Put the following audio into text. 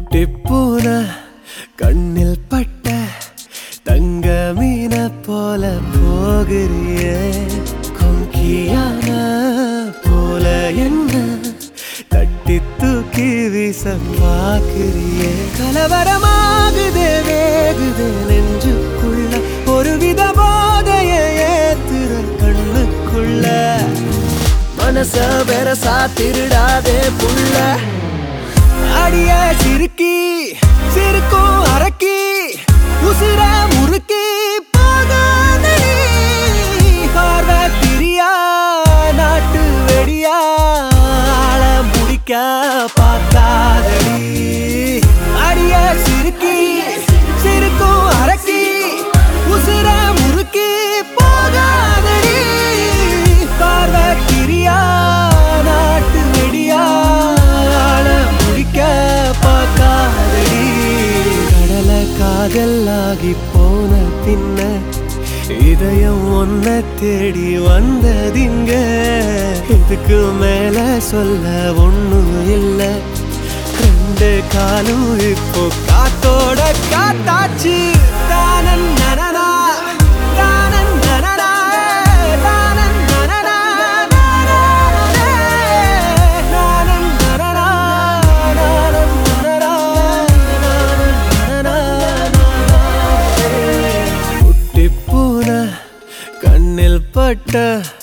குட்டிப்பூன கண்ணில் பட்ட தங்க மீன போல போகிறியே கொங்கியான போல என்ன தட்டி தூக்கி வீச பாக்குறியே கலவரமாகுதே வேகுதே நெஞ்சுக்குள்ள ஒரு வித போதைய ஏத்துற கண்ணுக்குள்ள மனச பெரசா திருடாதே புள்ள அடிய சிறுக்கி சிறுக்கும் அரக்கி உசுர முறுக்கி போகாதடி பார்வை பிரியா நாட்டு வெடியா ஆள முடிக்க பார்க்காதடி அடிய சிறுக்கி சிறுக்கும் அரக்கி உசுர முறுக்கி போகாதடி பார்வை பிரியா நாட்டு வெடியா ஆள முடிக்க பார்க்காதடி கடலை காதலாகி போன பின்ன இதயம் ஒன்ன தேடி வந்ததிங்க இதுக்கு மேல சொல்ல ஒண்ணும் இல்ல ரெண்டு காலும் இப்போ காத்தோட காத்தாச்சு தானன் நனனா தானன் நனனா தானன் நனனா நானன் நனனா நானன் நனனா நானன் நனனா குட்டிப்பூன கண்ணில் பட்ட